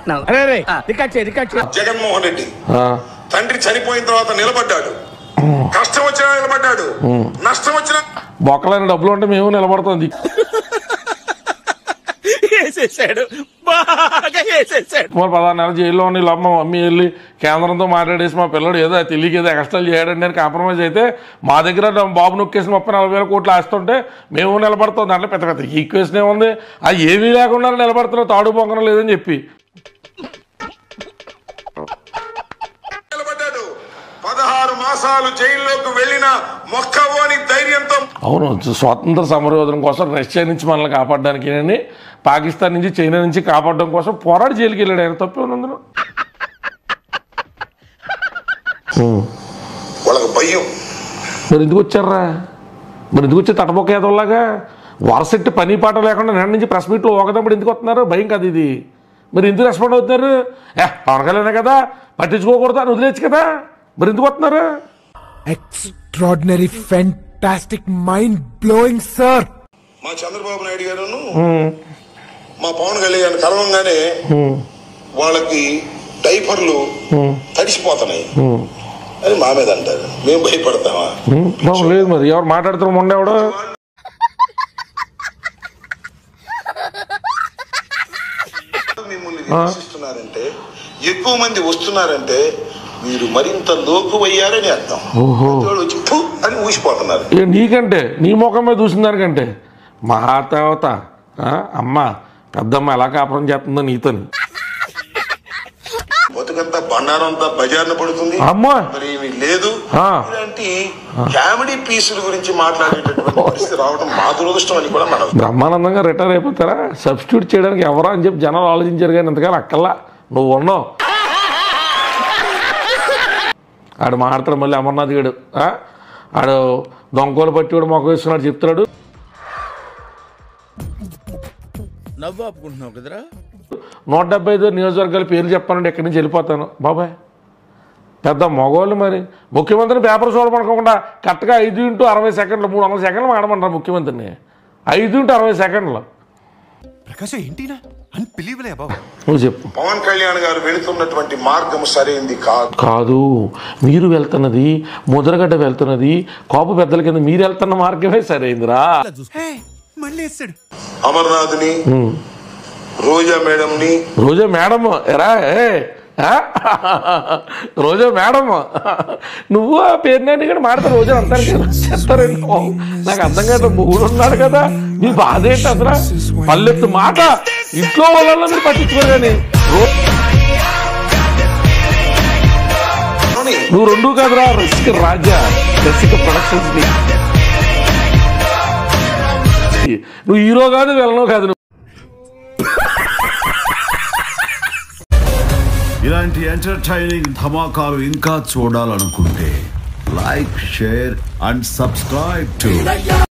చేస్తున్నావు అరే రే రికార్డ్ చేయి రికార్డ్ చేయి జగన్మోహన్ రెడ్డి ఆ, తండ్రి చనిపోయిన తర్వాత నిలబడ్డాడు కష్టం వచ్చినా నిలబడ్డాడు నష్టం వచ్చినా బొక్కలైన డబ్బులు ఉంటే మేము నిలబడుతుంది వేసేసాడు బాగా వేసేసాడు మరి పదహారు నెలలు జైల్లో ఉండి వీళ్ళ అమ్మ మమ్మీ వెళ్ళి కేంద్రంతో మాట్లాడేసి మా పిల్లడు ఏదో తెలియక ఏదో ఎక్స్ట్రా చేయడండి అని కాంప్రమైజ్ అయితే మా దగ్గర డబ్బు బాబు నొక్కేసి ముప్పై నలభై వేల కోట్లు ఆస్తుంటే మేము నిలబడతాం దాంట్లో పెద్ద పెద్ద ఈక్వేషన్ ఏముంది అది ఏమీ లేకుండా నిలబడుతున్నాం తాడు పొంగడం లేదని చెప్పి నిలబడ్డాడు పదహారు మాసాలు జైల్లోకి వెళ్ళిన మొక్కవోని ధైర్యంతో అవును స్వాతంత్ర సమరయోధన కోసం రష్యా నుంచి మనల్ని కాపాడడానికి అని పాకిస్తాన్ నుంచి చైనా నుంచి కాపాడడం కోసం పోరాడి జైలుకి వెళ్ళాడు ఆయన తప్పే ఉంది అందులో వాళ్ళకి భయం మరి ఎందుకు వచ్చారా మరి ఎందుకు వచ్చి తటబొక్క ఏదోలాగా వరసెట్టి పని పాట లేకుండా నిన్న నుంచి ప్రెస్ మీట్లో ఒకదప్పుడు ఎందుకు వస్తున్నారు భయం కదా ఇది మరి ఎందుకు రెస్పాండ్ అవుతున్నారు ఏ పవన్ కళ్యాణే కదా పట్టించుకోకూడదు అని వదిలేచ్చు కదా మరి ఎందుకు వస్తున్నారు Extraordinary, fantastic, mind blowing, sir. మా చంద్రబాబు నాయుడు గారును మా పవన్ కళ్యాణ్ కలవంగానే వాళ్ళకి డైపర్లు తడిసిపోతున్నాయి అని మా మీద అంటారు మేము భయపడతామా బాబు లేదు మరి ఎవరు మాట్లాడుతున్నారు మొండేవాడు మిమ్మల్ని విమర్శిస్తున్నారంటే ఎక్కువ మంది వస్తున్నారంటే మీరు మరింత లోకు అయ్యారని అర్థం ఓహో వాళ్ళు వచ్చి "ఫు" అని ఊసిపోతున్నారు ఇక నీకంటే నీ ముఖం మీద చూసిన దానికంటే మహాదేవత ఆ, అమ్మ పెద్దమ్మ ఎలా కాపురం చేస్తుందో నీతోని బతుకంతా బండారం అంతా బజార్న పడుతుంది అమ్మా మరి ఏమీ లేదు ఆ. ఇలాంటి కామెడీ పీసుల గురించి మాట్లాడేటటువంటి పరిస్థితి రావడం మా దురదృష్టం అని కూడా మనం బ్రహ్మానందంగా రిటైర్ అయిపోతారా సబ్స్టిట్యూట్ చేయడానికి ఎవరా అని చెప్పి జనాలు ఆలోచించారు కానీ ఇంతకాలం అక్కల్లా నువ్వు ఉన్నావు ఆడు మాట్లాడతాడు మళ్ళీ అమర్నాథ్ గడు ఆ? ఆడు దొంగలు పట్టి కూడా మొక్క వేస్తున్నాడు చెప్తున్నాడు నవ్వు ఆపుకుంటున్నావు కదరా నూట డెబ్బై ఐదు నియోజకవర్గాల పేర్లు చెప్పానంటే ఎక్కడి నుంచి వెళ్ళిపోతాను బాబాయ్ పెద్ద మగవాళ్ళు మరి ముఖ్యమంత్రిని పేపర్ చూడమనుకోకుండా కరెక్ట్గా ఐదు ఇంటూ అరవై సెకండ్లు మూడు వందల సెకండ్లు మాడమంటారు ముఖ్యమంత్రిని ఐదు ఇంటూ అరవై సెకండ్లు ప్రకాశం ఏంటినా అన్బిలీవలే బాబు నువ్వు చెప్పు పవన్ కళ్యాణ్ గారు వెళుతున్నటువంటి మార్గం సరైంది కాదు కాదు మీరు వెళ్తున్నది ముద్రగడ్డ వెళ్తున్నది కోప పెద్దల కింద మీరు వెళ్తున్న మార్గమే సరైందిరా హే మళ్ళీ వేస్తాడు అమర్నాథ్ని రోజా మేడం ని రోజా మేడం ఎరా ఏ ఆ? రోజా మేడం నువ్వు ఆ పేరుని ఇక్కడ మాడతారు రోజా అంటారు కదా చెప్తారండి ఓ, నాకు అర్థం కాదు మూడు ఉన్నాడు కదా మీ బాధ ఏంటి అసలు పల్లెత్తు మాట ఇంట్లో వాళ్ళలో మీరు పట్టించుకోరు కానీ రో- నువ్వు రెండు కాదురా రసిక రాజా రసిక ప్రొడక్షన్స్ ని నువ్వు హీరో కాదు వెళ్ళను కాదు నువ్వు ఇలాంటి ఎంటర్టైనింగ్ ధమాకాలు ఇంకా చూడాలనుకుంటే like share and subscribe to